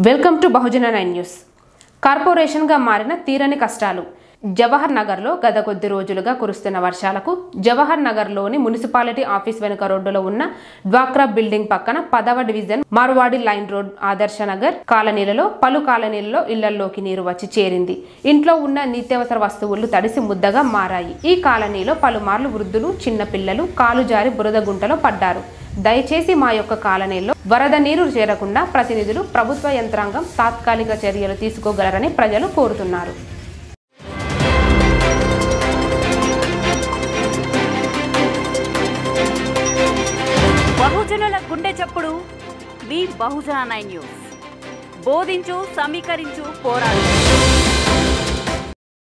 welcome to Bahujana nine news కార్పొరేషన్గా మారిన తీరని కష్టాలు జవహర్ నగర్లో గత కొద్ది రోజులుగా కురుస్తున్న వర్షాలకు జవహర్ నగర్లోని మున్సిపాలిటీ ఆఫీస్ వెనుక రోడ్డులో ఉన్న డ్వాక్రా బిల్డింగ్ పక్కన పదవ డివిజన్ మార్వాడి లైన్ రోడ్ ఆదర్శ నగర్ కాలనీలలో పలు కాలనీలలో ఇళ్లలోకి నీరు వచ్చి చేరింది ఇంట్లో ఉన్న నిత్యావసర వస్తువులు తడిసి ముద్దగా మారాయి ఈ కాలనీలో పలుమార్లు వృద్ధులు చిన్నపిల్లలు కాలు జారి బురద గుంటలో పడ్డారు దయచేసి మా యొక్క కాలనీలో వరద నీరు చేరకుండా ప్రతినిధులు ప్రభుత్వ యంత్రాంగం తాత్కాలిక చర్యలు తీసుకోగలరని ప్రజలు కోరుతున్నారు బహుజనుల గుండె చప్పుడు వి బహుజన నైన్ న్యూస్ బోధించు సమీకరించు పోరాడు